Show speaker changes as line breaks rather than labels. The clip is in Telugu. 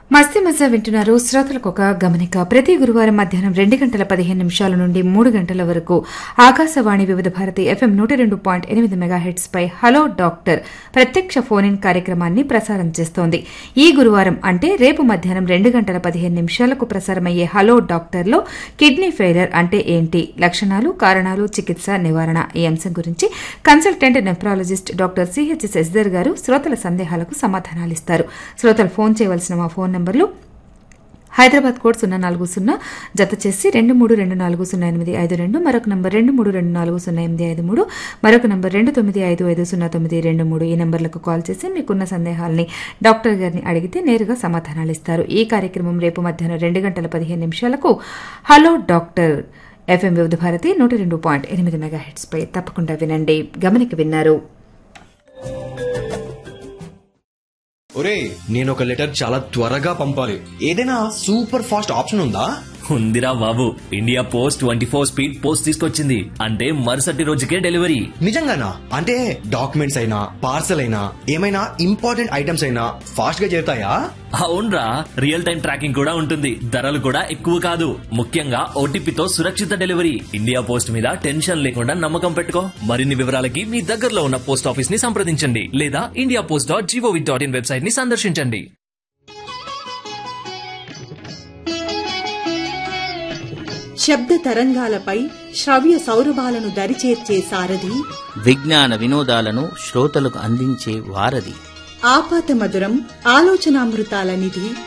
మస్తి మజా వింటున్నారు శ్రోతలకు ఒక గమనిక ప్రతి గురువారం మధ్యాహ్నం రెండు గంటల పదిహేను నిమిషాల నుండి మూడు గంటల వరకు ఆకాశవాణి వివిధ భారతి ఎఫ్ఎం నూట రెండు పాయింట్ ఎనిమిది మెగాహెట్స్ పై హలో డాక్టర్ ప్రత్యక్ష ఫోన్ ఇన్ కార్యక్రమాన్ని ప్రసారం చేస్తోంది ఈ గురువారం అంటే రేపు మధ్యాహ్నం రెండు గంటల పదిహేను నిమిషాలకు ప్రసారమయ్యే హలో డాక్టర్లో కిడ్నీ ఫెయిలర్ అంటే ఏంటి లక్షణాలు కారణాలు చికిత్స నివారణ ఈ అంశం గురించి consultant nephrologist doctor CH Sasidhar గారు శ్రోతల సందేహాలకు సమాధానాలిస్తారు శ్రోతలు ఫోన్ చేయవలసిన మా ఫోన్ నంబర్లు హైదరాబాద్ కోడ్ సున్నా నాలుగు సున్నా జత చేసి రెండు మూడు రెండు నాలుగు సున్నా ఎనిమిది ఐదు రెండు మరొక నంబర్ రెండు మూడు రెండు నాలుగు సున్నా ఎనిమిది ఐదు మూడు మరొక నంబర్ రెండు తొమ్మిది ఐదు ఐదు సున్నా తొమ్మిది రెండు మూడు ఈ నంబర్లకు కాల్ చేసి మీకున్న సందేహాలని డాక్టర్ గారిని అడిగితే నేరుగా సమాధానాలు ఇస్తారు ఈ కార్యక్రమం రేపు మధ్యాహ్నం రెండు గంటల పదిహేను నిమిషాలకు హలో డాక్టర్ ఎఫ్ఎం వివిధ భారతి నూట రెండు పాయింట్ ఎనిమిది మెగా పై తప్పకుండా వినండి గమనిక విన్నారు
ఒరే నేను ఒక లెటర్ చాలా త్వరగా పంపాలి ఏదైనా సూపర్ ఫాస్ట్ ఆప్షన్ ఉందా
ఉందిరా బాబు India post twenty four speed post తీసుకొచ్చింది అంటే మరుసటి రోజుకే డెలివరీ
నిజంగానా అంటే డాక్యుమెంట్స్ అయినా పార్సల్ అయినా ఏమైనా ఇంపార్టెంట్ ఐటమ్స్ అయినా ఫాస్ట్ గా చేరుతాయా
అవునరా రియల్ టైం ట్రాకింగ్ కూడా ఉంటుంది ధరలు కూడా ఎక్కువ కాదు ముఖ్యంగా ఓటీపీతో సురక్షిత డెలివరీ ఇండియా పోస్ట్ మీద టెన్షన్ లేకుండా నమ్మకం పెట్టుకో మరిన్ని వివరాలకి మీ దగ్గరలో ఉన్న పోస్ట్ ఆఫీస్ ని సంప్రదించండి లేదా India post dot GOV dot in website ని సందర్శించండి
శబ్ద తరంగాలపై శ్రవ్య సౌరభాలను దరిచేర్చే సారథి
విజ్ఞాన వినోదాలను శ్రోతలకు అందించే వారధి
ఆపాత మధురం ఆలోచనామృతాల నిధి